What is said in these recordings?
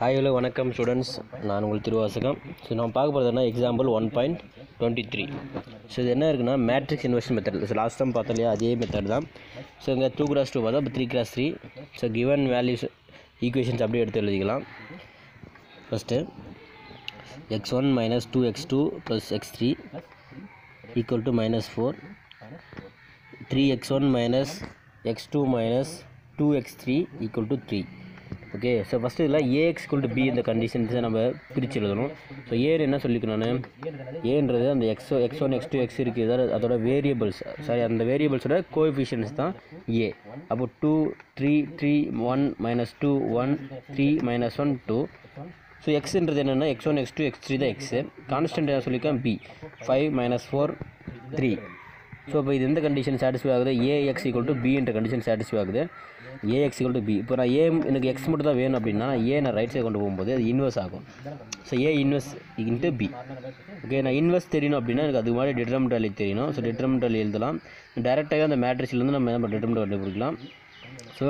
hi hello வணக்கம் students நான் உங்கள் திருவாசகம் ஸோ நம்ம பார்க்க போகிறதுனா example one point twenty three so இது என்ன இருக்குன்னா matrix inversion method so last time பார்த்தோம் இல்லையா அதே மெத்தட் தான் ஸோ இங்கே டூ கிராஸ் டூ பார்த்தா இப்போ three cross three so given values equations அப்படியே எடுத்து எழுதிக்கலாம் first x one minus two x two plus x three equal to minus four three x one minus x two minus two x three equal to three okay so first இதில் A x equal to B இந்த கண்டிஷன்ஸை நம்ம பிரித்து எழுதணும் so ஏன்னு என்ன சொல்லிக்கணும் நான் ஏன்றது அந்த x x one x two x இருக்குது அதாவது அதோட வேரியபிள்ஸ் சாரி அந்த வேரியபிள்ஸோட கோஎஃபிஷியன்ஸ் தான் ஏ அப்போ two three three one minus two one three minus one two so எக்ஸ்ன்றது என்னென்னா x one x two x three தான் எக்ஸு கான்ஸ்டன்ட் என்ன சொல்லியிருக்கேன் B five minus four three so இப்போ இது எந்த கண்டிஷன் சாட்டிஸ்ஃபை ஆகுது ஏஎக்ஸ் ஈக்குவல் டு பின்ற கண்டிஷன் சாட்டிஸ்ஃபை ஆகுது ஏஎக்ஸ் ஈக்குவல் டு பி இப்போ நான் ஏ எனக்கு எக்ஸ் மட்டும் தான் வேணும் அப்படின்னா நான் ஏ நான் ரைட் சைடு கொண்டு போகும்போது அது இன்வெர்ஸ் ஆகும் so A inverse into B okay நான் இன்வெர்ஸ் தெரியணும் அப்படின்னா எனக்கு அது மாதிரி டிட்டர்மெண்டல் தெரியணும் ஸோ டிட்டர்மெண்டல் எழுதலாம் டேரெக்டாக அந்த மேட்ரிக்ஸ்லேருந்து நம்ம நம்ம டிட்டர்மெண்டல் கண்டுபிடிக்கலாம் ஸோ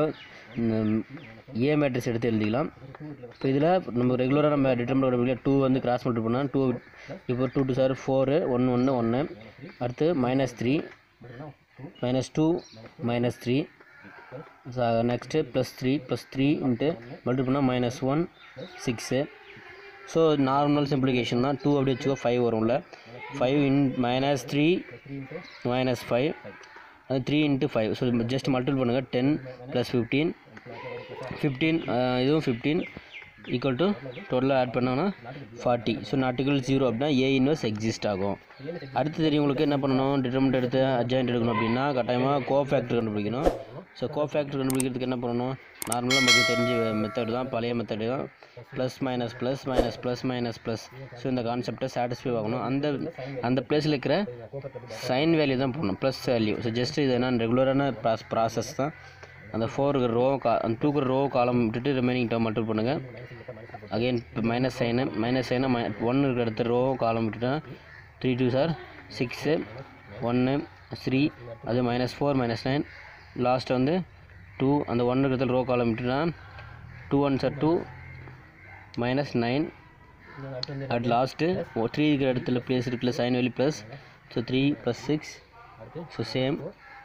ஏ மேட்ரிக்ஸ் எடுத்து எழுதிக்கலாம் இப்போ இதில் நம்ம ரெகுலராக நம்ம டிட்டர்மெண்ட் கண்டுபிடிக்கலாம் டூ வந்து கிராஸ் மல்டிபிள் பண்ணால் டூ இப்போ டூ டூ சார் ஃபோரு ஒன்று ஒன்று ஒன்று அடுத்து minus three minus two minus three next plus three plus three into multiple பண்ணால் minus one six so normal simplification தான் டூ அப்படி வச்சுக்கோ ஃபைவ் வரும்ல five in minus three minus five அது three into five so just multiple பண்ணுங்கள் ten plus fifteen fifteen இதுவும் fifteen equal to டோட்டலாக add பண்ணோன்னா ஃபார்ட்டி ஸோ நாட்டுகள் ஜீரோ அப்படின்னா ஏ இன்வெர்ஸ் எக்ஸிஸ்ட் ஆகும் அடுத்து தெரியும் உங்களுக்கு என்ன பண்ணணும் டிட்டர்மெண்ட் எடுத்து அட்ஜாயிண்ட் எடுக்கணும் அப்படின்னா கட்டாயமாக கோ ஃபேக்டர் கண்டுபிடிக்கணும் ஸோ கோ ஃபேக்டர் கண்டுபிடிக்கிறதுக்கு என்ன பண்ணணும் நார்மலாக நமக்கு தெரிஞ்ச மெத்தட் தான் பழைய மெத்தடு தான் plus minus plus minus plus minus plus so இந்த கான்செப்டை சாட்டிஸ்ஃபை ஆகணும் அந்த அந்த பிளேஸில் இருக்கிற சைன் வேல்யூ தான் போடணும் ப்ளஸ் வேல்யூ ஸோ ஜஸ்ட் இது என்ன ரெகுலரான ப்ராஸ் ப்ராசஸ் தான் அந்த ஃபோர் ரோ கா அந்த டூ ரோ காலம் விட்டுட்டு ரிமைனிங் டேர்ம் மட்டும் பண்ணுங்கள் அகைன் மைனஸ் சைனு மைனஸ் சைனை மை ஒன்று இருக்கிற இடத்த ரோ காலம் விட்டுட்டா த்ரீ டூ சார் சிக்ஸு ஒன்று த்ரீ அது minus four minus nine last வந்து டூ அந்த ஒன்று இருக்கிற ரோ காலம் விட்டுட்டா டூ ஒன் சார் two minus nine at last three இருக்கிற இடத்துல ப்ளேஸ் இருக்குல்ல sign value plus so three plus six so same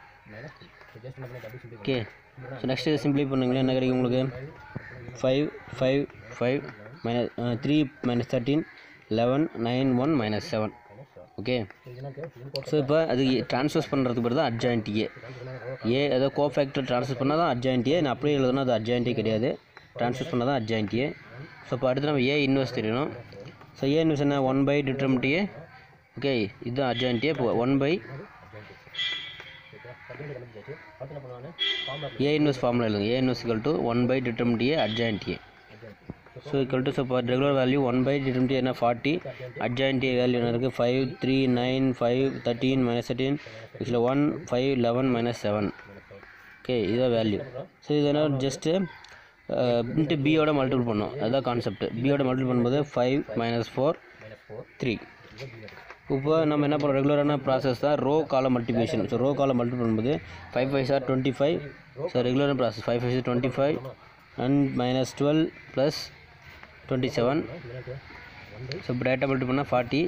okay so next இதை சிம்பிளை பண்ணுங்களேன் என்ன கிடைக்கும் உங்களுக்கு five five five minus three minus thirteen eleven nine one minus seven okay so இப்போ அது ட்ரான்ஸ்ஃபர்ஸ் பண்ணுறதுக்கு பிறகு தான் அட்ஜாயிண்ட் ஏ ஏ ஏதோ கோ ஃபேக்டர் ட்ரான்ஸ்ஃபர் பண்ணால் தான் அட்ஜாயிண்ட் ஏ நான் அப்படியே எழுதுனா அது அட்ஜாயிண்ட்டே கிடையாது ட்ரான்ஸ்ஃபர் பண்ணால் தான் அட்ஜாயிண்ட் ஏ ஸோ இப்போ அடுத்து நம்ம ஏ இன்வெஸ்ட் தெரியணும் ஸோ ஏ இன்வெஸ்ட் என்ன one by determinant A okay இதுதான் அட்ஜாயிண்ட் ஏ இப்போ ஒன் பை ஏ இன்வெஸ்ட் ஃபார்முலா எழுதுங்க ஏ இன்வெஸ்ட் equal to one by determinant A adjoint A so equal to so இப்போ regular value one by determinant என்ன forty adjoint A value என்ன இருக்குது five three nine five thirteen minus thirteen இதில் one five eleven minus seven okay இதுதான் value so இது என்ன just into பியோட multiple பண்ணோம் அதுதான் கான்செப்ட் பியோட மல்டிபிள் பண்ணும்போது ஃபைவ் மைனஸ் ஃபோர் த்ரீ இப்போ நம்ம என்ன பண்ணுறோம் ரெகுலரான ப்ராசஸ் தான் row column multiplication so row column multiple பண்ணும்போது ஃபைவ் ஃபைவ் சார் டுவெண்ட்டி ஃபைவ் ஸோ ரெகுலரான ப்ராசஸ் ஃபைவ் ஃபைவ் சார் twenty five and minus twelve plus twenty seven so இப்போ டேட்டா மல்டிபிள் பண்ணால் ஃபார்ட்டி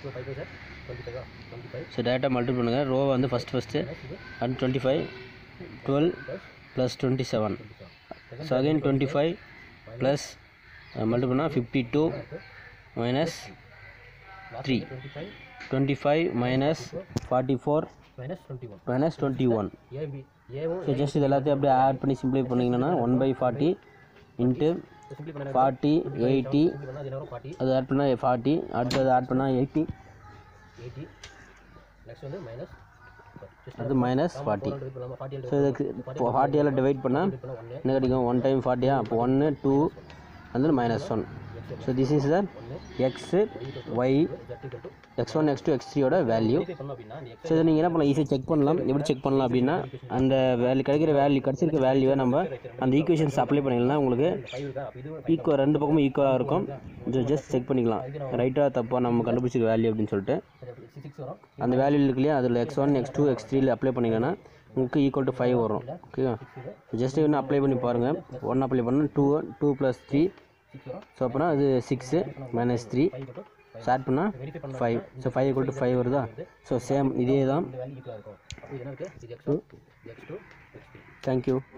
ஸோ டேட்டா மல்டிபிள் பண்ணுங்கள் row வந்து first first and twenty five twelve plus twenty seven so again twenty five plus multiple பண்ணால் fifty two minus three twenty five minus forty four minus twenty one minus twenty one AB ஏவும் so just இது எல்லாத்தையும் அப்படியே add பண்ணி simplify பண்ணிங்கன்னா one by forty into simplify பண்ண forty eighty simplify பண்ணால் அது என்ன வரும் ஃபார்ட்டி அது ஆட் பண்ணால் ஃபார்ட்டி அடுத்தது ஆட் பண்ணால் எயிட்டி எயிட்டி நெக்ஸ்ட் வந்து மைனஸ் அது மைனஸ் ஃபார்ட்டி நம்ம ஃபார்ட்டி ஸோ இதுக்கு இப்போ ஃபார்ட்டியால் டிவைட் பண்ணால் பண்ணால் ஒன்று என்ன கிடைக்கும் ஒன் டைம் ஃபார்ட்டியா அப்போ ஒன்று two and minus one so this is the x y z to x one x two x த்ரீயோட வேல்யூ இப்போ பண்ணோம் அப்படின்னா நீ ஸோ இதை நீங்கள் என்ன பண்ணலாம் ஈஸியாக செக் பண்ணலாம் எப்படி செக் பண்ணலாம் அப்படின்னா அந்த வேல்யூ கிடைக்கிற வேல்யூ கிடச்சிருக்க வேல்யூவை நம்ம அந்த ஈக்குவேஷன்ஸ் அப்ளை பண்ணிக்கலாம் உங்களுக்கு ஃபைவ் இருக்கா அப்போ இது ஈக்குவல் ரெண்டு பக்கமும் ஈக்குவலாக இருக்கும் ஜஸ்ட் செக் பண்ணிக்கலாம் ரைட்டாக தப்பாக நம்ம கண்டுபிடிச்சிருக்க வேல்யூ அப்படின்னு சொல்லிட்டு சிக்ஸ் வரும் அந்த வேல்யூ இருக்கு இல்லையா அதில் எக்ஸ் ஒன் எக்ஸ் டூ எக்ஸ் த்ரீல அப்ளை பண்ணிங்கன்னா உங்களுக்கு ஈக்குவல் டு ஃபைவ் வரும் ஓகேவா ஜஸ்ட் இன்னும் அப்ளை பண்ணி பாருங்கள் ஒன் அப்ளை பண்ணால் two two plus three six வரும் ஸோ அப்போனா அது six minus three five equal to start பண்ணால் வெரிஃபை பண்ண five so five equal to five வருதா ஸோ சேம் இதே தான் இந்த வேல்யூ ஈக்குவலாக இருக்கும் அப்போ இது என்ன இருக்குது இது x two x two x three thank you